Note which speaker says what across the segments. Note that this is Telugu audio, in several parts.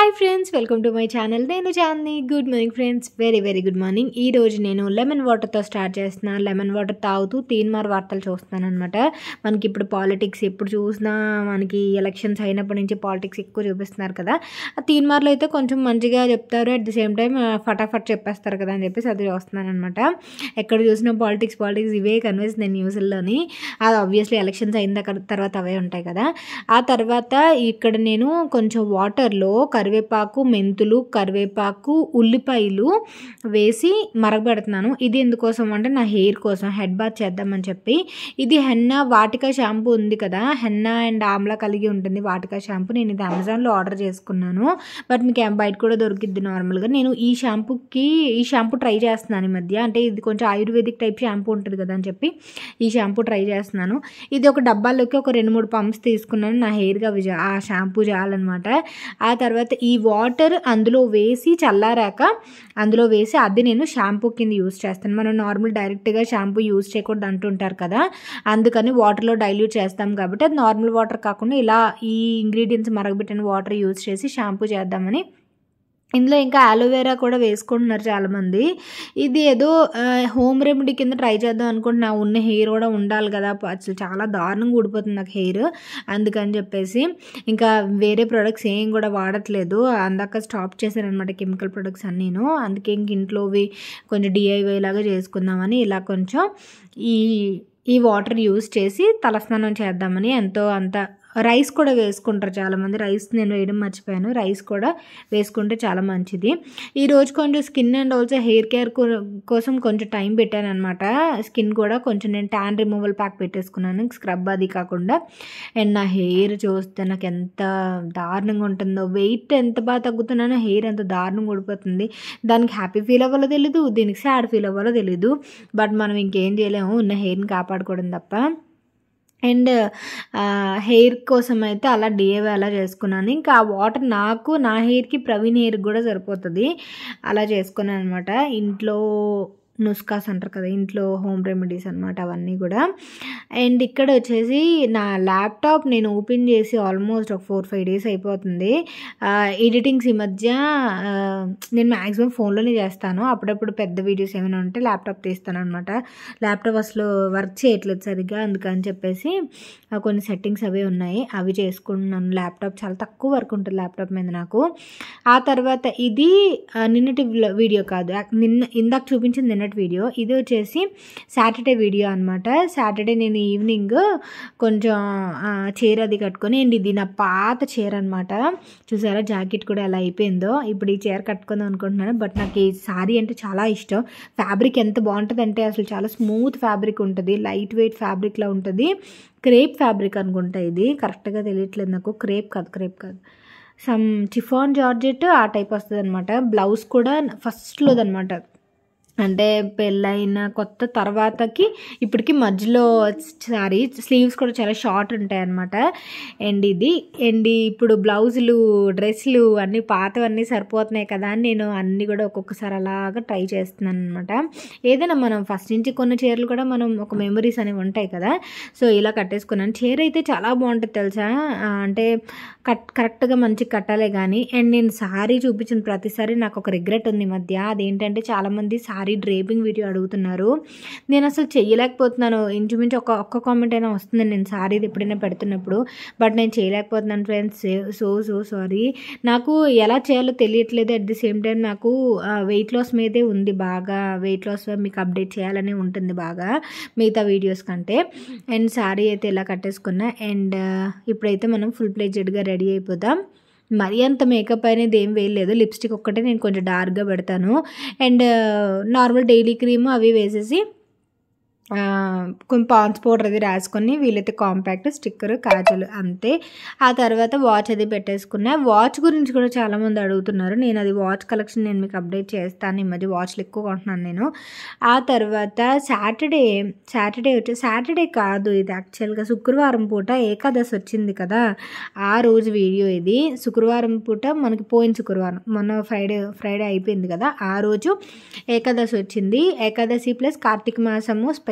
Speaker 1: hi friends welcome to my channel నేను Chandini good morning friends very very good morning ఈ రోజు నేను లెమన్ వాటర్తో స్టార్ట్ చేస్తున్నాను లెమన్ వాటర్ తాగుతూ తీన్మార్ వార్తలు చూస్తున్నాను అనమాట మనకి ఇప్పుడు పాలిటిక్స్ ఎప్పుడు చూసినా మనకి ఎలక్షన్స్ అయినప్పటి నుంచి పాలిటిక్స్ ఎక్కువ చూపిస్తున్నారు కదా ఆ తీన్మార్లో అయితే కొంచెం మంచిగా చెప్తారు అట్ ది సేమ్ టైం ఫటాఫట్ చెప్పేస్తారు కదా అని చెప్పేసి అది చూస్తున్నాను అనమాట ఎక్కడ చూసినా పాలిటిక్స్ పాలిటిక్స్ ఇవే కనిపిస్తుంది న్యూస్లోని అది ఆబ్వియస్లీ ఎలక్షన్స్ అయిన దగ్గర- తర్వాత అవే ఉంటాయి కదా ఆ తర్వాత ఇక్కడ నేను కొంచెం వాటర్లో కరివేపాకు మెంతులు కరివేపాకు ఉల్లిపాయలు వేసి మరగబెడుతున్నాను ఇది ఎందుకోసం అంటే నా హెయిర్ కోసం హెడ్ బాత్ చేద్దామని చెప్పి ఇది హెన్నా వాటికా షాంపూ ఉంది కదా హెన్నా అండ్ ఆమ్లా కలిగి ఉంటుంది వాటికా షాంపూ నేను ఇది అమెజాన్లో ఆర్డర్ చేసుకున్నాను బట్ మీకు ఏం బయట కూడా దొరికిద్ది నార్మల్గా నేను ఈ షాంపూకి ఈ షాంపూ ట్రై చేస్తున్నాను ఈ మధ్య అంటే ఇది కొంచెం ఆయుర్వేదిక్ టైప్ షాంపూ ఉంటుంది కదా అని చెప్పి ఈ షాంపూ ట్రై చేస్తున్నాను ఇది ఒక డబ్బాలోకి ఒక రెండు మూడు పంప్స్ తీసుకున్నాను నా హెయిర్గా అవి జా- ఆ షాంపూ చేయాలన్నమాట ఆ తర్వాత ఈ వాటర్ అందులో వేసి చల్లారాక అందులో వేసి అది నేను షాంపూ కింద యూస్ చేస్తాను మనం నార్మల్ డైరెక్ట్గా షాంపూ యూస్ చేయకూడదు అంటుంటారు కదా అందుకని వాటర్లో డైల్యూట్ చేస్తాం కాబట్టి అది నార్మల్ వాటర్ కాకుండా ఇలా ఈ ఇంగ్రీడియంట్స్ మరగబెట్టిన వాటర్ యూస్ చేసి షాంపూ చేద్దామని ఇందులో ఇంకా అలోవెరా కూడా వేసుకుంటున్నారు చాలామంది ఇది ఏదో హోమ్ రెమెడీ కింద ట్రై చేద్దాం అనుకుంటున్నా ఉన్న హెయిర్ కూడా ఉండాలి కదా అసలు చాలా దారుణంగా ఊడిపోతుంది నాకు హెయిర్ అందుకని చెప్పేసి ఇంకా వేరే ప్రొడక్ట్స్ ఏం కూడా వాడట్లేదు అందాక స్టాప్ చేశాను అనమాట కెమికల్ ప్రొడక్ట్స్ అన్నీను అందుకే ఇంక ఇంట్లోవి కొంచెం డిఐవై లాగా చేసుకుందామని ఇలా కొంచెం ఈ ఈ వాటర్ యూస్ చేసి తలస్నానం చేద్దామని ఎంతో అంత రైస్ కూడా వేసుకుంటారు చాలామంది రైస్ నేను వేయడం మర్చిపోయాను రైస్ కూడా వేసుకుంటే చాలా మంచిది ఈ రోజు కొంచెం skin and also hair care కోసం కొంచెం టైం పెట్టాను అనమాట స్కిన్ కూడా కొంచెం నేను ట్యాన్ రిమూవల్ ప్యాక్ పెట్టేసుకున్నాను స్క్రబ్ అది కాకుండా అండ్ నా హెయిర్ చూస్తే నాకు ఎంత దారుణంగా ఉంటుందో వెయిట్ ఎంత బాగా తగ్గుతున్నానో హెయిర్ ఎంత దారుణంగా ఊడిపోతుంది దానికి హ్యాపీ ఫీల్ అవ్వాలో తెలీదు దీనికి సాడ్ ఫీల్ అవ్వాలో తెలీదు బట్ మనం ఇంకేం చేయలేము ఉన్న హెయిర్ని కాపాడుకోవడం తప్ప అండ్ హెయిర్ కోసం అయితే అలా డిఏవే అలా చేసుకున్నాను ఇంకా ఆ వాటర్ నాకు నా హెయిర్కి ప్రవీణ్ హెయిర్కి కూడా సరిపోతుంది అలా చేసుకున్నాను అనమాట ఇంట్లో నుస్కాస్ అంటారు కదా ఇంట్లో హోమ్ రెమెడీస్ అనమాట అవన్నీ కూడా అండ్ ఇక్కడ వచ్చేసి నా ల్యాప్టాప్ నేను ఓపెన్ చేసి ఆల్మోస్ట్ ఒక ఫోర్ ఫైవ్ డేస్ అయిపోతుంది ఎడిటింగ్స్ ఈ మధ్య ఆ, నేను మ్యాక్సిమం ఫోన్లోనే చేస్తాను అప్పుడప్పుడు పెద్ద వీడియోస్ ఏమైనా ఉంటే ల్యాప్టాప్ తీస్తాను అనమాట ల్యాప్టాప్ అసలు వర్క్ చేయట్లేదు సరిగ్గా అందుకని చెప్పేసి ఆ, కొన్ని సెట్టింగ్స్ అవి ఉన్నాయి అవి చేసుకుంటున్నాను ల్యాప్టాప్ చాలా తక్కువ వర్క్ ఉంటుంది ల్యాప్టాప్ మీద నాకు ఆ తర్వాత ఇది ఆ, నిన్నటి వ్ల- వీడియో కాదు యాక్- నిన్న ఇందాక చూపించింది నిన్నటి వీడియో ఇది వచ్చేసి సాటర్డే వీడియో అనమాట సాటర్డే నేను ఈవినింగ్ కొంచెం ఆ, చీర అది కట్టుకొని అండ్ ఇది నా పాత చీర అనమాట చూసారా జాకెట్ కూడా ఎలా అయిపోయిందో ఇప్పుడు ఈ చీర కట్టుకుందాం అనుకుంటున్నాను బట్ నాకు ఈ సారీ అంటే చాలా ఇష్టం ఫ్యాబ్రిక్ ఎంత బాగుంటుంది అంటే అసలు చాలా స్మూత్ ఫ్యాబ్రిక్ ఉంటుంది లైట్ వెయిట్ ఫ్యాబ్రిక్లా ఉంటుంది క్రేప్ ఫ్యాబ్రిక్ అనుకుంటా ఇది కరెక్ట్గా తెలియట్లేదు నాకు క్రేప్ కాదు క్రేప్ కాదు సమ్ చిఫాన్ జార్జెట్ ఆ టైప్ వస్తుంది అనమాట బ్లౌజ్ కూడా ఫస్ట్లోదనమాట అంటే పెళ్ళైన కొత్త తర్వాతకి ఇప్పటికి మధ్యలో సారీ స్లీవ్స్ కూడా చాలా షార్ట్ ఉంటాయి అనమాట అండ్ ఇది అండ్ ఇప్పుడు బ్లౌజులు డ్రెస్సులు అన్నీ పాతవన్నీ సరిపోతున్నాయి కదా అని నేను అన్నీ కూడా ఒక్కొక్కసారి అలాగా ట్రై చేస్తున్నాను అనమాట ఏదైనా మనం ఫస్ట్ నుంచి కొన్న చీరలు కూడా మనం ఒక మెమరీస్ అనేవి ఉంటాయి కదా సో ఇలా కట్టేసుకున్నాను చీర అయితే చాలా బాగుంటుంది తెలుసా ఆ, అంటే కట్ కరెక్ట్గా మంచి కట్టాలే కానీ అండ్ నేను సారీ చూపించిన ప్రతిసారి నాకు ఒక రిగ్రెట్ ఉంది ఈ మధ్య అదేంటంటే చాలామంది సారీ డ్రేపింగ్ వీడియో అడుగుతున్నారు నేను అసలు చెయ్యలేకపోతున్నాను ఇంచుమించు ఒక ఒక్క కామెంట్ అయినా వస్తుంది నేను సారీది ఎప్పుడైనా పెడుతున్నప్పుడు బట్ నేను చేయలేకపోతున్నాను ఫ్రెండ్స్ సో సో సారీ నాకు ఎలా చేయాలో తెలియట్లేదు అట్ ది సేమ్ టైం నాకు వెయిట్ లాస్ మీదే ఉంది బాగా వెయిట్ లాస్ మీకు అప్డేట్ చేయాలని ఉంటుంది బాగా మిగతా వీడియోస్ కంటే అండ్ సారీ అయితే ఇలా కట్టేసుకున్నా అండ్ ఇప్పుడైతే మనం ఫుల్ ప్లేజెడ్గా రెడీ అయిపోదాం మరీ అంత మేకప్ అనేది ఏం వేయలేదు లిప్స్టిక్ ఒక్కటే నేను కొంచెం డార్క్గా పెడతాను అండ్ నార్మల్ డైలీ క్రీమ్ అవి వేసేసి ఆ, కొంచెం పాన్స్ పౌడర్ అది రాసుకొని వీలైతే కాంపాక్ట్ స్టిక్కర్ కాజల్ అంతే ఆ తర్వాత వాచ్ అది పెట్టేసుకున్నా వాచ్ గురించి కూడా చాలామంది అడుగుతున్నారు నేను అది వాచ్ కలెక్షన్ నేను మీకు అప్డేట్ చేస్తాను ఈ మధ్య వాచ్లు ఎక్కువ కొంటున్నాను నేను ఆ తర్వాత సాటర్డే సాటర్డే వచ్చి సాటర్డే కాదు ఇది యాక్చువల్గా శుక్రవారం పూట ఏకాదశి వచ్చింది కదా ఆ రోజు వీడియో ఇది శుక్రవారం పూట మనకి పోయిన శుక్రవారం మొన్న ఫ్రైడే ఫ్రైడే అయిపోయింది కదా ఆ రోజు ఏకాదశి వచ్చింది ఏకాదశి ప్లస్ కార్తీక మాసము స్పెషల్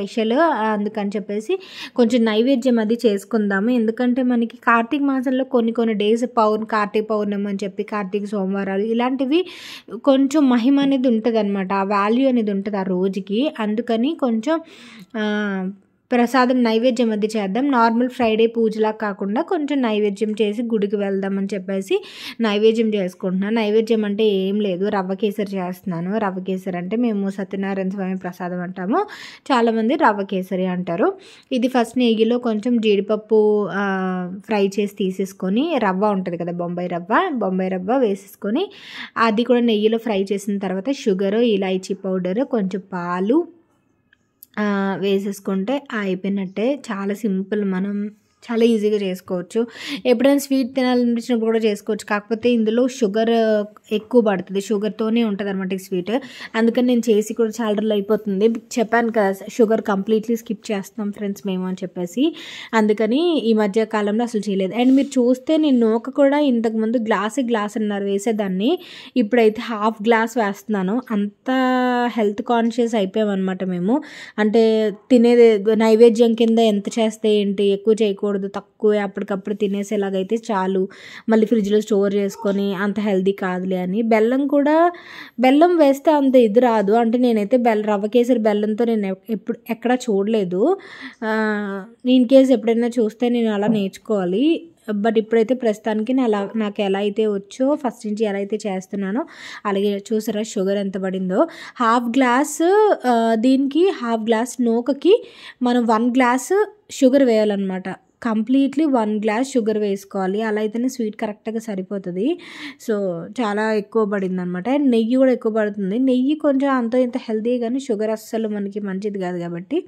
Speaker 1: స్పెషల్ అందుకని చెప్పేసి కొంచెం నైవేద్యం అది చేసుకుందాము ఎందుకంటే మనకి కార్తీక మాసంలో కొన్ని కొన్ని డేస్ పౌర్ కార్తీక పౌర్ణమి అని చెప్పి కార్తీక సోమవారాలు ఇలాంటివి కొంచెం మహిమ అనేది ఉంటుంది అనమాట ఆ వాల్యూ అనేది ఉంటుంది ఆ రోజుకి అందుకని కొంచెం ఆ, ప్రసాదం నైవేద్యం అది చేద్దాం నార్మల్ ఫ్రైడే పూజలా కాకుండా కొంచెం నైవేద్యం చేసి గుడికి వెళ్దామని చెప్పేసి నైవేద్యం చేసుకుంటున్నాను నైవేద్యం అంటే ఏం లేదు రవ్వ కేసరి చేస్తున్నాను రవ్వ కేసరి అంటే మేము సత్యనారాయణ స్వామి ప్రసాదం అంటాము చాలామంది రవ్వ కేసరి అంటారు ఇది ఫస్ట్ నెయ్యిలో కొంచెం జీడిపప్పు ఆ, ఫ్రై చేసి తీసేసుకొని రవ్వ ఉంటుంది కదా బొంబాయి రవ్వ బొంబాయి రవ్వ వేసేసుకొని అది కూడా నెయ్యిలో ఫ్రై చేసిన తర్వాత షుగర్ ఇలాచీ పౌడర్ కొంచెం పాలు ఆ, వేసేసుకుంటే అయిపోయినట్టే చాలా సింపుల్ మనం చాలా ఈజీగా చేసుకోవచ్చు ఎప్పుడైనా స్వీట్ తినాలనిపించినప్పుడు కూడా చేసుకోవచ్చు కాకపోతే ఇందులో షుగర్ ఎక్కువ పడుతుంది షుగర్తోనే ఉంటుంది అనమాట ఈ స్వీట్ అందుకని నేను చేసి కూడా చాలా రోజులు అయిపోతుంది చెప్పాను కదా షుగర్ కంప్లీట్లీ స్కిప్ చేస్తాం ఫ్రెండ్స్ మేము అని చెప్పేసి అందుకని ఈ మధ్య కాలంలో అసలు చేయలేదు అండ్ మీరు చూస్తే నేను నూక కూడా ఇంతకుముందు గ్లాస్ గ్లాస్ అన్నారు వేసేదాన్ని ఇప్పుడైతే హాఫ్ గ్లాస్ వేస్తున్నాను అంత హెల్త్ కాన్షియస్ అయిపోయామన్నమాట మేము అంటే తినేది నైవేద్యం కింద ఎంత చేస్తే ఏంటి ఎక్కువ చేయకూడదు తక్కువ అప్పటికప్పుడు తినేసేలాగైతే చాలు మళ్ళీ ఫ్రిడ్జ్లో స్టోర్ చేసుకొని అంత హెల్దీ కాదులే అని బెల్లం కూడా బెల్లం వేస్తే అంత ఇది రాదు అంటే నేనైతే బెల్ల రవ్వ కేసరి బెల్లంతో నేను ఎప్- ఎప్పుడు ఎక్కడా చూడలేదు ఇన్ కేస్ ఎప్పుడైనా చూస్తే నేను అలా నేర్చుకోవాలి బట్ ఇప్పుడైతే ప్రస్తుతానికి నా అలా నాకు ఎలా అయితే వచ్చో ఫస్ట్ నుంచి ఎలా అయితే చేస్తున్నానో అలాగే చూసారా షుగర్ ఎంత పడిందో హాఫ్ గ్లాస్ ఆ, దీనికి హాఫ్ గ్లాస్ నూకకి మనం వన్ గ్లాస్ షుగర్ వేయాలన్నమాట కంప్లీట్లీ వన్ గ్లాస్ షుగర్ వేసుకోవాలి అలా అయితేనే స్వీట్ కరెక్ట్గా సరిపోతుంది సో చాలా ఎక్కువ పడింది అనమాట అండ్ నెయ్యి కూడా ఎక్కువ పడుతుంది నెయ్యి కొంచెం అంత ఇంత హెల్తీ కానీ షుగర్ అస్సలు మనకి మంచిది కాదు కాబట్టి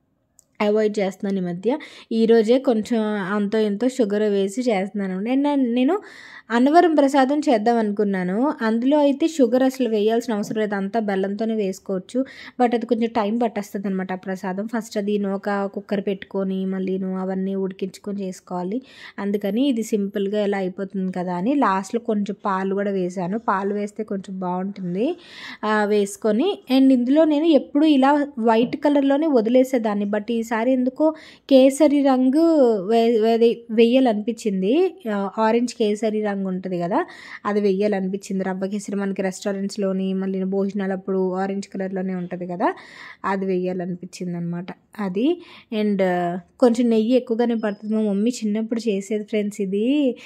Speaker 1: అవాయిడ్ చేస్తున్నాను ఈ మధ్య ఈరోజే కొంచెం అంతో ఎంతో షుగర్ వేసి చేస్తున్నాను నేను నేను అన్నవరం ప్రసాదం చేద్దాం అనుకున్నాను అందులో అయితే షుగర్ అసలు వేయాల్సిన అవసరం లేదు అంతా బెల్లంతోనే వేసుకోవచ్చు బట్ అది కొంచెం టైం పట్టేస్తుంది అనమాట ఆ ప్రసాదం ఫస్ట్ అది నూక కుక్కర్ పెట్టుకొని మళ్ళీ అవన్నీ ఉడికించుకొని చేసుకోవాలి అందుకని ఇది సింపుల్గా ఎలా అయిపోతుంది కదా అని లాస్ట్లో కొంచెం పాలు కూడా వేసాను పాలు వేస్తే కొంచెం బాగుంటుంది ఆ, వేసుకొని అండ్ ఇందులో నేను ఎప్పుడు ఇలా వైట్ కలర్లోనే వదిలేసేదాన్ని బట్ ఈసారి ఎందుకో కేసరి రంగు వే వేది- వెయ్యాలనిపించింది ఆ, ఆరెంజ్ కేసరి రంగు ఉంటుంది కదా అది వెయ్యాలనిపించింది రవ్వ కేసరి మనకి రెస్టారెంట్స్లోని మళ్ళీ భోజనాలప్పుడు ఆరెంజ్ కలర్లోనే ఉంటుంది కదా అది వెయ్యాలనిపించింది అనమాట అది అండ్ కొంచెం నెయ్యి ఎక్కువగానే పడుతుంది మా మమ్మీ చిన్నప్పుడు చేసేది ఫ్రెండ్స్ ఇది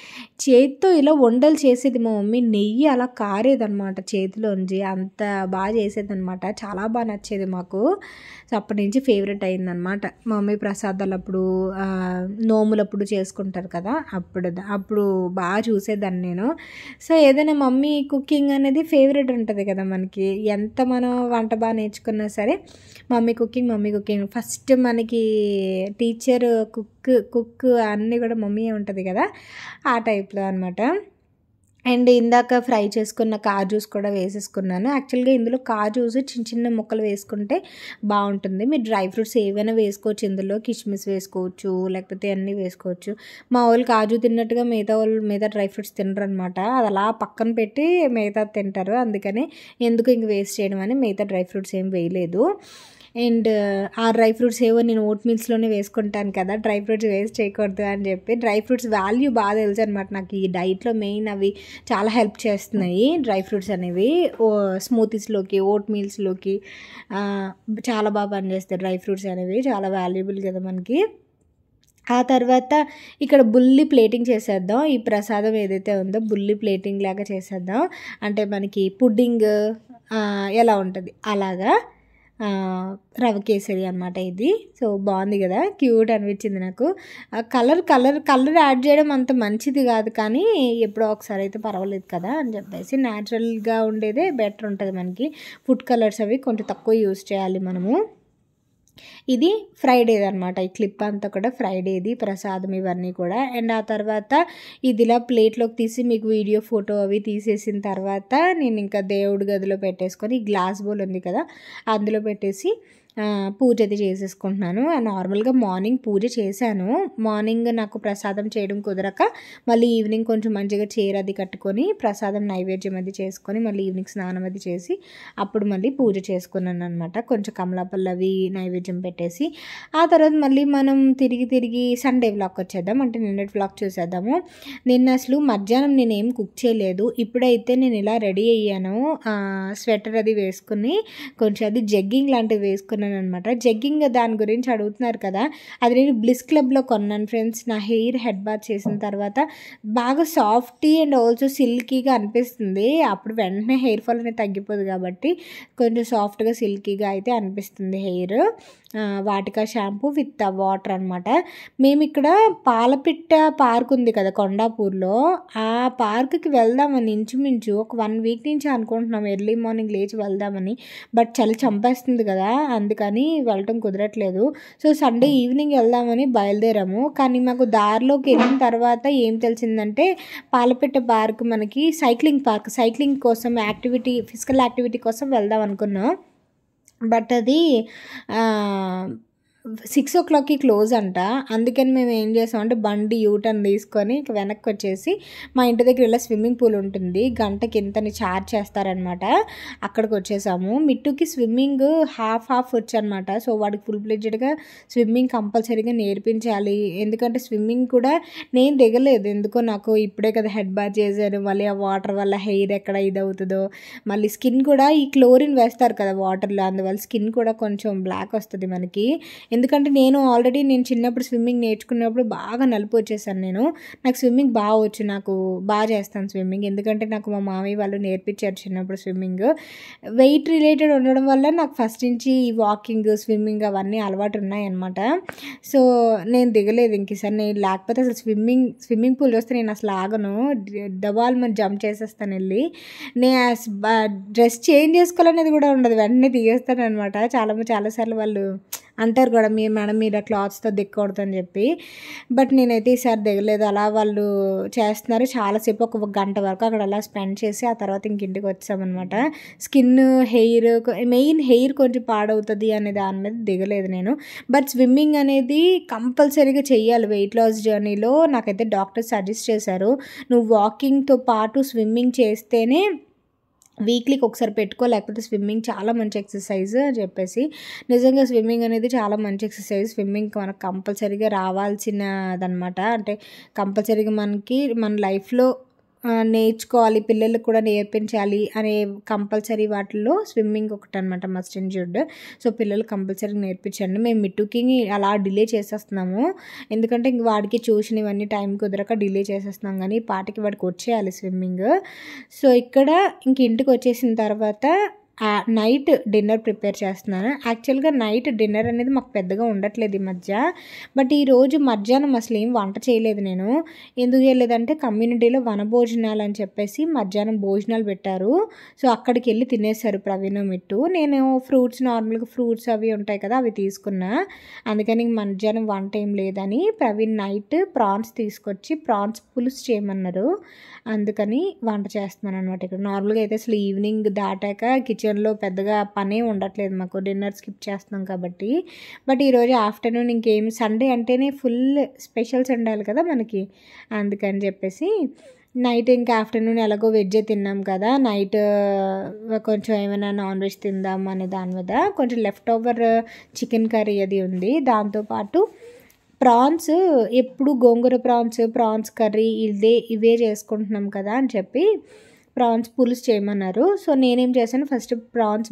Speaker 1: చేతితో ఇలా వండలు చేసేది మా మమ్మీ నెయ్యి అలా కారేదన్నమాట చేతిలోంచి అంత బాగా చేసేదన్నమాట చాలా బాగా నచ్చేది మాకు సో అప్పటి నుంచి ఫేవరెట్ అయిందనమాట మా మమ్మీ ప్రసాదాలు అప్పుడు ఆ, నోములప్పుడు చేసుకుంటారు కదా అప్పుడు అప్పుడు బాగా చూసేదాన్ని నేను సో ఏదైనా మమ్మీ కుకింగ్ అనేది ఫేవరెట్ ఉంటుంది కదా మనకి ఎంత మనం వంట బాగా నేర్చుకున్నా సరే mummy cooking mummy cooking first మనకి టీచర్ కుక్ కుక్ అన్నీ కూడా మమ్మీ ఉంటుంది కదా ఆ టైప్లో అనమాట అండ్ ఇందాక ఫ్రై చేసుకున్న కాజూస్ కూడా వేసేసుకున్నాను యాక్చువల్గా ఇందులో కాజూస్ చిన్న చిన్న ముక్కలు వేసుకుంటే బాగుంటుంది మీరు డ్రై ఫ్రూట్స్ ఏవైనా వేసుకోవచ్చు ఇందులో కిస్మిస్ వేసుకోవచ్చు లేకపోతే అన్నీ వేసుకోవచ్చు మా వాళ్ళు కాజు తిన్నట్టుగా మిగతా వాళ్ళు మిగతా డ్రై ఫ్రూట్స్ తినరు అనమాట అది అలా పక్కన పెట్టి మిగతా తింటారు అందుకని ఎందుకు ఇంక వేస్ట్ చేయడం అని మిగతా డ్రై ఫ్రూట్స్ ఏం వేయలేదు అండ్ ఆ డ్రై ఫ్రూట్స్ ఏవో నేను ఓట్ మీల్స్లోనే వేసుకుంటాను కదా డ్రై ఫ్రూట్స్ వేస్ట్ చేయకూడదు అని చెప్పి డ్రై ఫ్రూట్స్ వాల్యూ బాగా తెలుసు అనమాట నాకు ఈ డైట్లో మెయిన్ అవి చాలా హెల్ప్ చేస్తున్నాయి డ్రై ఫ్రూట్స్ అనేవి ఓ స్మూతీస్లోకి ఓట్ మీల్స్లోకి చాలా బాగా పనిచేస్తాయి డ్రై ఫ్రూట్స్ అనేవి చాలా వాల్యుబుల్ కదా మనకి ఆ తర్వాత ఇక్కడ బుల్లి ప్లేటింగ్ చేసేద్దాం ఈ ప్రసాదం ఏదైతే ఉందో బుల్లి ప్లేటింగ్ లాగా చేసేద్దాం అంటే మనకి పుడ్డింగ్ ఆ, ఎలా ఉంటుంది అలాగా ఆ, రవ కేసరి అనమాట ఇది సో బాగుంది కదా క్యూట్ అనిపించింది నాకు ఆ కలర్ కలర్ కలర్ యాడ్ చేయడం అంత మంచిది కాదు కానీ ఎప్పుడో ఒకసారి అయితే పర్వాలేదు కదా అని చెప్పేసి న్యాచురల్గా ఉండేదే బెటర్ ఉంటుంది మనకి ఫుడ్ కలర్స్ అవి కొంచెం తక్కువ యూస్ చేయాలి మనము ఇది ఫ్రైడే అనమాట ఈ క్లిప్ అంతా కూడా ఫ్రైడేది ప్రసాదం ఇవన్నీ కూడా అండ్ ఆ తర్వాత ఇది ఇలా ప్లేట్లోకి తీసి మీకు వీడియో ఫోటో అవి తీసేసిన తర్వాత నేను ఇంకా దేవుడి గదిలో పెట్టేసుకొని ఈ గ్లాస్ బౌల్ ఉంది కదా అందులో పెట్టేసి ఆ, పూజ అది చేసేసుకుంటున్నాను ఆ, నార్మల్గా మార్నింగ్ పూజ చేశాను మార్నింగ్ నాకు ప్రసాదం చేయడం కుదరక మళ్ళీ ఈవినింగ్ కొంచెం మంచిగా చీర అది కట్టుకొని ప్రసాదం నైవేద్యం అది చేసుకొని మళ్ళీ ఈవినింగ్ స్నానం అది చేసి అప్పుడు మళ్ళీ పూజ చేసుకున్నాను అనమాట కొంచెం కమలాపల్లి అవి నైవేద్యం పెట్టేసి ఆ తర్వాత మళ్ళీ మనం తిరిగి తిరిగి సండే వ్లాగ్ వచ్చేద్దాం అంటే నిన్నటి వ్లాగ్ చూసేద్దాము నిన్న అసలు మధ్యాహ్నం నేను ఏం కుక్ చేయలేదు ఇప్పుడైతే నేను ఇలా రెడీ అయ్యాను స్వెటర్ అది వేసుకుని కొంచెం అది జగ్గింగ్ లాంటివి వేసుకున్నాను అనమాట జగ్గింగ్ దాని గురించి అడుగుతున్నారు కదా అది నేను బ్లిస్ క్లబ్లో కొన్నాను ఫ్రెండ్స్ నా హెయిర్ హెడ్ బాత్ చేసిన తర్వాత బాగా సాఫ్టీ అండ్ ఆల్సో సిల్కీగా అనిపిస్తుంది అప్పుడు వెంటనే హెయిర్ ఫాల్ అనేది తగ్గిపోదు కాబట్టి కొంచెం సాఫ్ట్గా సిల్కీగా అయితే అనిపిస్తుంది hair Vatika shampoo with water అనమాట మేము ఇక్కడ పాలపిట్ట పార్క్ ఉంది కదా కొండాపూర్లో ఆ పార్క్కి వెళ్దామని ఇంచుమించు ఒక వన్ వీక్ నుంచి అనుకుంటున్నాం ఎర్లీ మార్నింగ్ లేచి వెళ్దామని బట్ చలి చంపేస్తుంది కదా అందుకని వెళ్ళటం కుదరట్లేదు సో సండే ఈవినింగ్ వెళ్దామని బయలుదేరాము కానీ మాకు దారిలోకి వెళ్ళిన తర్వాత ఏం తెలిసిందంటే పాలపిట్ట పార్క్ మనకి సైక్లింగ్ పార్క్ సైక్లింగ్ కోసం యాక్టివిటీ ఫిజికల్ యాక్టివిటీ కోసం వెళ్దాం అనుకున్నాం బట్ అది సిక్స్ ఓ క్లాక్కి క్లోజ్ అంట అందుకని మేము ఏం చేసాం అంటే బండి యూటర్న్ తీసుకొని ఇక వెనక్కి వచ్చేసి మా ఇంటి దగ్గర ఇలా స్విమ్మింగ్ పూల్ ఉంటుంది గంటకి ఇంతని ఛార్జ్ చేస్తారనమాట అక్కడికి వచ్చేసాము మిట్టుకి స్విమ్మింగ్ హాఫ్ హాఫ్ వచ్చనమాట సో వాడికి ఫుల్ ప్లెడ్జెడ్గా స్విమ్మింగ్ కంపల్సరీగా నేర్పించాలి ఎందుకంటే స్విమ్మింగ్ కూడా నేను దిగలేదు ఎందుకో నాకు ఇప్పుడే కదా హెడ్ బాత్ చేశాను మళ్ళీ ఆ వాటర్ వల్ల హెయిర్ ఎక్కడ ఇది అవుతుందో మళ్ళీ స్కిన్ కూడా ఈ క్లోరిన్ వేస్తారు కదా వాటర్లో అందువల్ల స్కిన్ కూడా కొంచెం బ్లాక్ వస్తుంది మనకి ఎందుకంటే నేను ఆల్రెడీ నేను చిన్నప్పుడు స్విమ్మింగ్ నేర్చుకున్నప్పుడు బాగా నలుపు వచ్చేసాను నేను నాకు స్విమ్మింగ్ బాగా వచ్చు నాకు బాగా చేస్తాను స్విమ్మింగ్ ఎందుకంటే నాకు మా మామయ్య వాళ్ళు నేర్పించారు చిన్నప్పుడు స్విమ్మింగ్ వెయిట్ రిలేటెడ్ ఉండడం వల్ల నాకు ఫస్ట్ నుంచి ఈ వాకింగ్ స్విమ్మింగ్ అవన్నీ అలవాటు ఉన్నాయన్నమాట సో నేను దిగలేదు ఇంక ఈసారి నేను లేకపోతే అసలు స్విమ్మింగ్ స్విమ్మింగ్ పూల్ చూస్తే నేను అసలు ఆగను దబాల్ మరి జంప్ చేసేస్తాను వెళ్ళి నేను డ్రెస్ చేంజ్ చేసుకోవాలనేది కూడా ఉండదు వెంటనే దిగేస్తాను అనమాట చాలా చాలాసార్లు వాళ్ళు అంటారు కూడా మీ మేడం మీరు క్లాత్స్తో దిక్కకూడదని చెప్పి బట్ నేనైతే ఈసారి దిగలేదు అలా వాళ్ళు చేస్తున్నారు చాలాసేపు ఒక గంట వరకు అక్కడ అలా స్పెండ్ చేసి ఆ తర్వాత ఇంక ఇంటికి వచ్చామన్నమాట స్కిన్ హెయిర్ మెయిన్ హెయిర్ కొంచెం పాడవుతుంది అనే దాని మీద దిగలేదు నేను బట్ స్విమ్మింగ్ అనేది కంపల్సరీగా చెయ్యాలి వెయిట్ లాస్ జర్నీలో నాకైతే డాక్టర్ సజెస్ట్ చేశారు నువ్వు వాకింగ్తో పాటు స్విమ్మింగ్ చేస్తేనే వీక్లీకి ఒకసారి పెట్టుకో లేకపోతే స్విమ్మింగ్ చాలా మంచి ఎక్సర్సైజ్ అని చెప్పేసి నిజంగా స్విమ్మింగ్ అనేది చాలా మంచి ఎక్సర్సైజ్ స్విమ్మింగ్ మనకు కంపల్సరీగా రావాల్సినదనమాట అంటే కంపల్సరీగా మనకి మన లైఫ్లో నేర్చుకోవాలి పిల్లలకు కూడా నేర్పించాలి అనే కంపల్సరీ వాటిల్లో స్విమ్మింగ్ ఒకటి అనమాట మస్ట్ అండ్ జుడ్ సో పిల్లలు కంపల్సరీ నేర్పించండి మేము మిట్టుకి అలా డిలే చేసేస్తున్నాము ఎందుకంటే ఇంక వాడికి చూసినవన్నీ టైం కుదరక డిలే చేసేస్తున్నాం కానీ ఈ పాటకి వాడికి వచ్చేయాలి స్విమ్మింగ్ సో ఇక్కడ ఇంక ఇంటికి వచ్చేసిన తర్వాత నైట్ డిన్నర్ ప్రిపేర్ చేస్తున్నాను యాక్చువల్గా నైట్ డిన్నర్ అనేది మాకు పెద్దగా ఉండట్లేదు ఈ మధ్య బట్ ఈరోజు మధ్యాహ్నం అసలు ఏం వంట చేయలేదు నేను ఎందుకు చేయలేదంటే కమ్యూనిటీలో వనభోజనాలు అని చెప్పేసి మధ్యాహ్నం భోజనాలు పెట్టారు సో అక్కడికి వెళ్ళి తినేశారు ప్రవీణ్ మిట్టు నేను ఫ్రూట్స్ నార్మల్గా ఫ్రూట్స్ అవి ఉంటాయి కదా అవి తీసుకున్నా అందుకని మధ్యాహ్నం వంట ఏం లేదని ప్రవీణ్ నైట్ ప్రాన్స్ తీసుకొచ్చి ప్రాన్స్ పులుసు చేయమన్నారు అందుకని వంట చేస్తున్నాను అనమాట ఇక్కడ నార్మల్గా అయితే అసలు ఈవినింగ్ దాటాక కిచెన్లో పెద్దగా పనే ఉండట్లేదు మాకు డిన్నర్ స్కిప్ చేస్తున్నాం కాబట్టి బట్ ఈరోజు ఆఫ్టర్నూన్ ఇంకేం సండే అంటేనే ఫుల్ స్పెషల్స్ ఉండాలి కదా మనకి అందుకని చెప్పేసి నైట్ ఇంకా ఆఫ్టర్నూన్ ఎలాగో వెజ్ తిన్నాం కదా నైట్ కొంచెం ఏమైనా నాన్ వెజ్ తిందాం అనే దాని మీద కొంచెం లెఫ్ట్ ఓవర్ చికెన్ కర్రీ అది ఉంది దాంతోపాటు ప్రాన్స్ ఎప్పుడు గోంగూర ప్రాన్స్ ప్రాన్స్ కర్రీ ఇదే ఇవే చేసుకుంటున్నాం కదా అని చెప్పి ప్రాన్స్ పులుసు చేయమన్నారు సో నేనేం చేశాను ఫస్ట్ ప్రాన్స్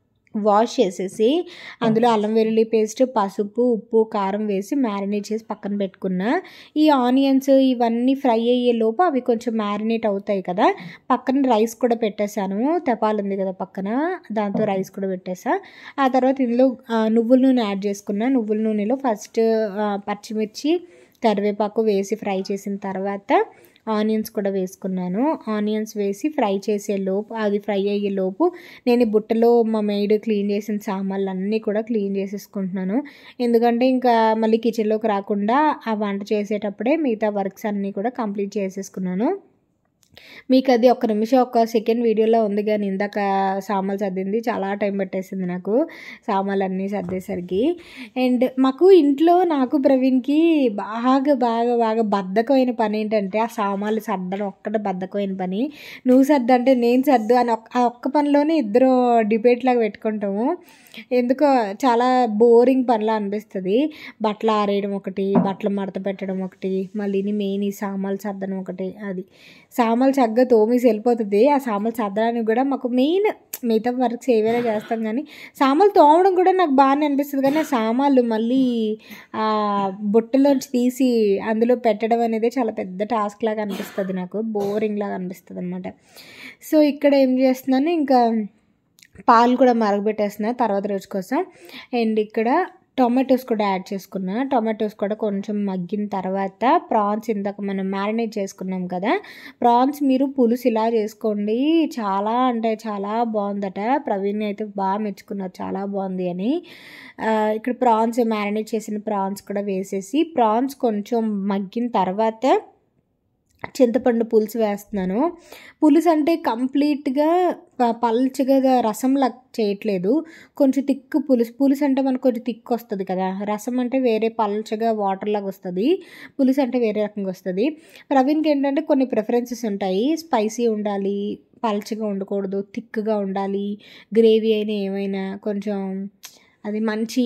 Speaker 1: వాష్ చేసేసి అందులో అల్లం వెల్లుల్లి పేస్ట్ పసుపు ఉప్పు కారం వేసి మ్యారినేట్ చేసి పక్కన పెట్టుకున్నా ఈ ఆనియన్స్ ఇవన్నీ ఫ్రై అయ్యే లోపు అవి కొంచెం మ్యారినేట్ అవుతాయి కదా పక్కన రైస్ కూడా పెట్టేశాను తెపాలు ఉంది కదా పక్కన దాంతో రైస్ కూడా పెట్టేసా ఆ తర్వాత ఇందులో నువ్వుల నూనె యాడ్ చేసుకున్నా నువ్వుల నూనెలో ఫస్ట్ పచ్చిమిర్చి కరివేపాకు వేసి ఫ్రై చేసిన తర్వాత ఆనియన్స్ కూడా వేసుకున్నాను ఆనియన్స్ వేసి ఫ్రై చేసే లోపు అది ఫ్రై అయ్యే లోపు నేను బుట్టలో మా మెయిడ్ క్లీన్ చేసిన సామాన్లు అన్నీ కూడా క్లీన్ చేసేసుకుంటున్నాను ఎందుకంటే ఇంకా మళ్ళీ కిచెన్లోకి రాకుండా ఆ వంట చేసేటప్పుడే మిగతా వర్క్స్ అన్నీ కూడా కంప్లీట్ చేసేసుకున్నాను మీకు అది ఒక నిమిషం ఒక సెకండ్ వీడియోలో ఉంది కానీ ఇందాక సామాన్లు సర్దింది చాలా టైం పట్టేసింది నాకు సామాన్లు అన్నీ సర్దేసరికి అండ్ మాకు ఇంట్లో నాకు ప్రవీణ్కి బాగా బాగా బాగా బద్ధకమైన పని ఏంటంటే ఆ సామాన్లు సర్దడం ఒక్కటే బద్ధకమైన పని నువ్వు సర్దు అంటే నేను సర్దు అని ఒక్క ఆ ఒక్క పనిలోనే ఇద్దరు డిబేట్ లాగా పెట్టుకుంటాము ఎందుకో చాలా బోరింగ్ పనిలా అనిపిస్తుంది బట్టలు ఆరేయడం ఒకటి బట్టలు మడత పెట్టడం ఒకటి మళ్ళీ మెయిన్ ఈ సామాన్లు సర్దడం ఒకటి అది సామాన్లు చక్కగా తోమేసి వెళ్ళిపోతుంది ఆ సామాన్లు సర్దడానికి కూడా మాకు మెయిన్ మిగతా వర్క్స్ ఏవైనా చేస్తాం కానీ సామాన్లు తోమడం కూడా నాకు బాగానే అనిపిస్తుంది కానీ ఆ సామాన్లు మళ్ళీ ఆ బుట్టలోంచి తీసి అందులో పెట్టడం అనేది చాలా పెద్ద టాస్క్ లాగా అనిపిస్తుంది నాకు బోరింగ్ లాగా అనిపిస్తుంది అనమాట సో ఇక్కడ ఏం చేస్తున్నాను ఇంకా పాలు కూడా మరగబెట్టేస్తున్నా తర్వాత రోజు కోసం అండ్ ఇక్కడ టొమాటోస్ కూడా యాడ్ చేసుకున్నా టొమాటోస్ కూడా కొంచెం మగ్గిన తర్వాత ప్రాన్స్ ఇందాక మనం మ్యారినేట్ చేసుకున్నాం కదా ప్రాన్స్ మీరు పులుసు ఇలా చేసుకోండి చాలా అంటే చాలా బాగుందట ప్రవీణ్ అయితే బాగా మెచ్చుకున్నారు చాలా బాగుంది అని ఆ, ఇక్కడ ప్రాన్స్ మ్యారినేట్ చేసిన ప్రాన్స్ కూడా వేసేసి ప్రాన్స్ కొంచెం మగ్గిన తర్వాత చింతపండు పులుసు వేస్తున్నాను పులుసు అంటే కంప్లీట్గా ప- పల్చగా రసంలా చేయట్లేదు కొంచెం తిక్కు పులుసు పులుసు అంటే మనకు కొంచెం తిక్కు వస్తుంది కదా రసం అంటే వేరే పల్చగా వాటర్ లాగా వస్తుంది పులుసు అంటే వేరే రకంగా వస్తుంది ప్రవీణ్కి ఏంటంటే కొన్ని ప్రిఫరెన్సెస్ ఉంటాయి స్పైసీ ఉండాలి పల్చగా ఉండకూడదు థిక్గా ఉండాలి గ్రేవీ అయినా ఏమైనా కొంచెం అది మంచి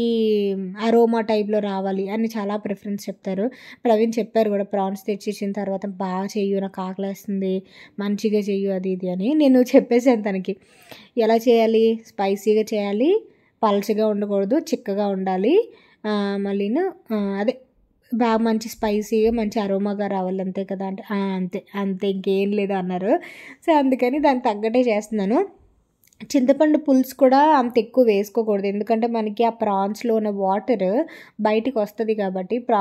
Speaker 1: అరోమా టైప్లో రావాలి అని చాలా ప్రిఫరెన్స్ చెప్తారు ప్రవీణ్ చెప్పారు కూడా ప్రాన్స్ తెచ్చిచ్చిన తర్వాత బాగా చెయ్యు నాకు ఆకలేస్తుంది మంచిగా చెయ్యు అది ఇది అని నేను చెప్పేసాను తనకి ఎలా చేయాలి స్పైసీగా చేయాలి పల్చగా ఉండకూడదు చిక్కగా ఉండాలి ఆ, మళ్ళీను ఆ, అదే బాగా మంచి స్పైసీగా మంచి అరోమాగా రావాలి అంతే కదా అంటే "ఆ, అంతే అంతే ఇంకేం లేదు అన్నారు సో అందుకని దానికి తగ్గట్టే చేస్తున్నాను చింతపండు పులుసు కూడా అంత ఎక్కువ వేసుకోకూడదు ఎందుకంటే మనకి ఆ ప్రాన్స్లో ఉన్న వాటర్ బయటికి వస్తుంది కాబట్టి ప్రా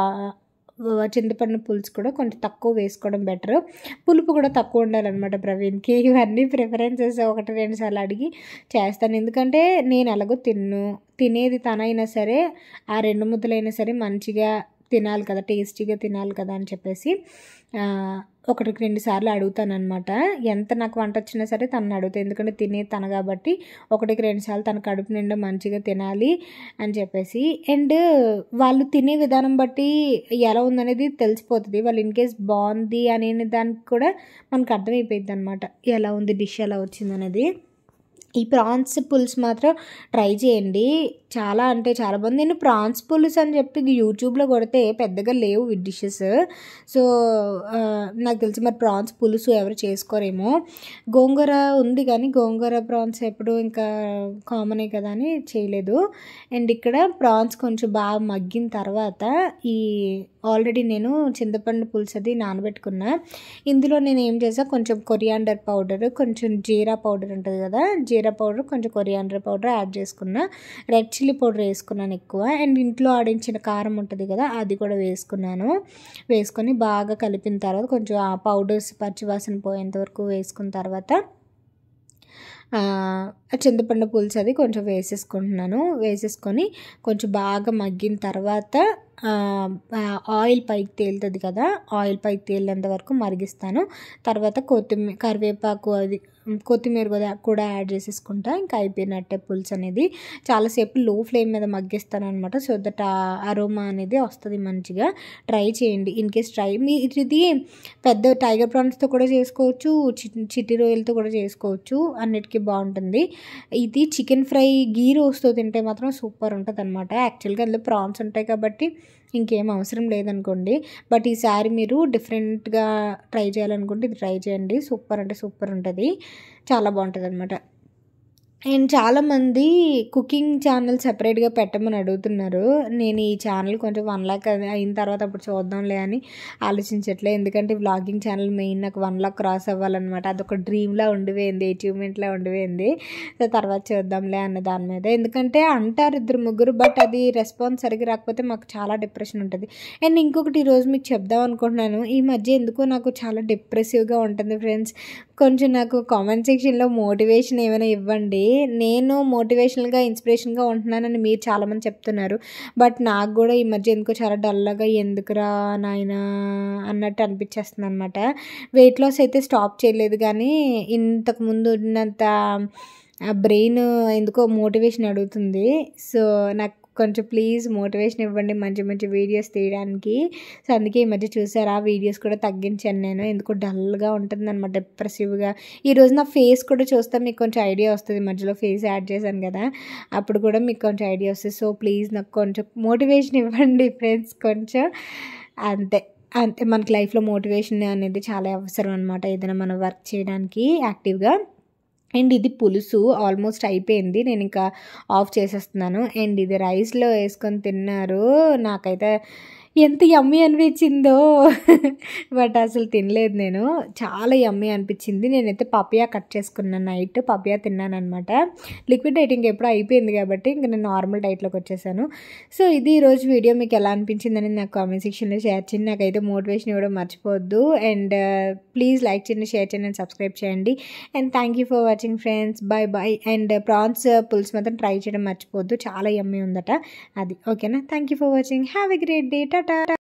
Speaker 1: చింతపండు పులుసు కూడా కొంచెం తక్కువ వేసుకోవడం బెటర్ పులుపు కూడా తక్కువ ఉండాలన్నమాట ప్రవీణ్కి ఇవన్నీ ప్రిఫరెన్సెస్ ఒకటి రెండు సార్లు అడిగి చేస్తాను ఎందుకంటే నేను ఎలాగో తిన్ను తినేది తనైనా సరే ఆ రెండు ముద్దలైనా సరే మంచిగా తినాలి కదా టేస్టీగా తినాలి కదా అని చెప్పేసి ఆ, ఒకటికి రెండు సార్లు అడుగుతాను అనమాట ఎంత నాకు వంట వచ్చినా సరే తనని అడుగుతాను ఎందుకంటే తినేది తన కాబట్టి ఒకటికి రెండు సార్లు తన కడుపు నిండా మంచిగా తినాలి అని చెప్పేసి అండ్ వాళ్ళు తినే విధానం బట్టి ఎలా ఉందనేది తెలిసిపోతుంది వాళ్ళు ఇన్ కేస్ బాగుంది అనే దానికి కూడా మనకు అర్థమైపోయింది అనమాట ఎలా ఉంది డిష్ ఎలా వచ్చింది అనేది ఈ ప్రాన్స్ పులుసు మాత్రం ట్రై చేయండి చాలా అంటే చాలా బాగుంది నేను ప్రాన్స్ పులుసు అని చెప్పి యూట్యూబ్లో కొడితే పెద్దగా లేవు ఈ డిషెస్ సో ఆ, నాకు తెలిసి మరి ప్రాన్స్ పులుసు ఎవరు చేసుకోరేమో గోంగూర ఉంది కానీ గోంగూర ప్రాన్స్ ఎప్పుడు ఇంకా కామనే కదా అని చేయలేదు అండ్ ఇక్కడ ప్రాన్స్ కొంచెం బాగా మగ్గిన తర్వాత ఈ ఆల్రెడీ నేను చింతపండు పులుసు అది నానబెట్టుకున్నా ఇందులో నేను ఏం చేసా కొంచెం కొరియాండర్ పౌడర్ కొంచెం జీరా పౌడర్ ఉంటుంది కదా జీరా పౌడర్ కొంచెం కొరియాండర్ పౌడర్ యాడ్ చేసుకున్నా రెడ్ చిల్లీ పౌడర్ వేసుకున్నాను ఎక్కువ అండ్ ఇంట్లో ఆడించిన కారం ఉంటుంది కదా అది కూడా వేసుకున్నాను వేసుకొని బాగా కలిపిన తర్వాత కొంచెం ఆ పౌడర్స్ పచ్చివాసన పోయేంత వరకు వేసుకున్న తర్వాత ఆ, చింతపండు పులుసు అది కొంచెం వేసేసుకుంటున్నాను వేసేసుకొని కొంచెం బాగా మగ్గిన తర్వాత ఆ, ఆ, ఆయిల్ పైకి తేలుతుంది కదా ఆయిల్ పైకి తేలేంత వరకు మరిగిస్తాను తర్వాత కొత్తిమీర కరివేపాకు అది కొత్తిమీర కూడా కూడా యాడ్ చేసేసుకుంటా ఇంకా అయిపోయినట్టే పులుసు అనేది చాలాసేపు లో ఫ్లేమ్ మీద మగ్గిస్తాను అనమాట సో దట్ ఆ అరోమా అనేది వస్తుంది మంచిగా ట్రై చేయండి ఇన్ కేస్ ట్రై మీ ఇది పెద్ద టైగర్ ప్రాన్స్తో కూడా చేసుకోవచ్చు చి- చిట్టి రొయ్యలతో కూడా చేసుకోవచ్చు అన్నిటికీ బాగుంటుంది ఇది చికెన్ ఫ్రై గీ రోస్తో తింటే మాత్రం సూపర్ ఉంటుంది అనమాట యాక్చువల్గా అందులో ప్రాన్స్ ఉంటాయి కాబట్టి ఇంకేం అవసరం లేదనుకోండి బట్ ఈసారి మీరు డిఫరెంట్గా ట్రై చేయాలనుకుంటే ఇది ట్రై చేయండి సూపర్ అంటే సూపర్ ఉంటుంది చాలా బాగుంటుంది అనమాట అండ్ చాలామంది కుకింగ్ ఛానల్ సెపరేట్గా పెట్టమని అడుగుతున్నారు నేను ఈ ఛానల్ కొంచెం వన్ లాక్ అయిన తర్వాత అప్పుడు చూద్దాంలే అని ఆలోచించట్లే ఎందుకంటే వ్లాగింగ్ ఛానల్ మెయిన్ నాకు వన్ లాక్ క్రాస్ అవ్వాలన్నమాట అదొక డ్రీమ్లా ఉండిపోయింది అచీవ్మెంట్లా ఉండిపోయింది సో తర్వాత చూద్దాంలే అన్న దాని మీద ఎందుకంటే అంటారు ఇద్దరు ముగ్గురు బట్ అది రెస్పాన్స్ సరిగ్గా రాకపోతే మాకు చాలా డిప్రెషన్ ఉంటుంది అండ్ ఇంకొకటి ఈరోజు మీకు చెప్దాం అనుకుంటున్నాను ఈ మధ్య ఎందుకో నాకు చాలా డిప్రెసివ్గా ఉంటుంది ఫ్రెండ్స్ కొంచెం నాకు కామెంట్ సెక్షన్లో మోటివేషన్ ఏమైనా ఇవ్వండి నేను మోటివేషనల్గా ఇన్స్పిరేషన్గా ఉంటున్నానని మీరు చాలామంది చెప్తున్నారు బట్ నాకు కూడా ఈ మధ్య ఎందుకో చాలా డల్గా ఎందుకురా నాయన అన్నట్టు అనిపించేస్తుంది అనమాట వెయిట్ లాస్ అయితే స్టాప్ చేయలేదు కానీ ఇంతకు ముందు ఉన్నంత బ్రెయిన్ ఎందుకో మోటివేషన్ అడుగుతుంది సో నాకు కొంచెం ప్లీజ్ మోటివేషన్ ఇవ్వండి మంచి మంచి వీడియోస్ తీయడానికి సో అందుకే ఈ మధ్య చూసారా వీడియోస్ కూడా తగ్గించాను నేను ఎందుకో డల్గా ఉంటుంది అనమాట డిప్రెసివ్గా ఈరోజు నా ఫేస్ కూడా చూస్తే మీకు కొంచెం ఐడియా వస్తుంది మధ్యలో ఫేస్ యాడ్ చేశాను కదా అప్పుడు కూడా మీకు కొంచెం ఐడియా వస్తుంది సో ప్లీజ్ నాకు కొంచెం మోటివేషన్ ఇవ్వండి ఫ్రెండ్స్ కొంచెం అంతే అంతే మనకి లైఫ్లో మోటివేషన్ అనేది చాలా అవసరం అనమాట ఏదైనా మనం వర్క్ చేయడానికి యాక్టివ్గా అండ్ ఇది పులుసు ఆల్మోస్ట్ అయిపోయింది నేను ఇంకా ఆఫ్ చేసేస్తున్నాను అండ్ ఇది రైస్లో వేసుకొని తిన్నారు నాకైతే ఎంత యమ్మీ అనిపించిందో బట్ అసలు తినలేదు నేను చాలా యమ్మీ అనిపించింది నేనైతే పపియా కట్ చేసుకున్నాను నైట్ పపియా తిన్నాను అనమాట లిక్విడ్ డైటింగ్ ఎప్పుడో అయిపోయింది కాబట్టి ఇంకా నేను నార్మల్ డైట్లోకి వచ్చేసాను సో ఇది ఈరోజు వీడియో మీకు ఎలా అనిపించిందని నాకు కామెంట్ సెక్షన్లో షేర్ చేయండి నాకైతే మోటివేషన్ ఇవ్వడం మర్చిపోవద్దు అండ్ ప్లీజ్ లైక్ చేయండి షేర్ చేయండి అండ్ సబ్స్క్రైబ్ చేయండి and thank you for watching friends bye bye and prawns పులుసు మాత్రం ట్రై చేయడం మర్చిపోవద్దు చాలా యమ్మీ ఉందట అది ఓకేనా thank you for watching have a great day Tata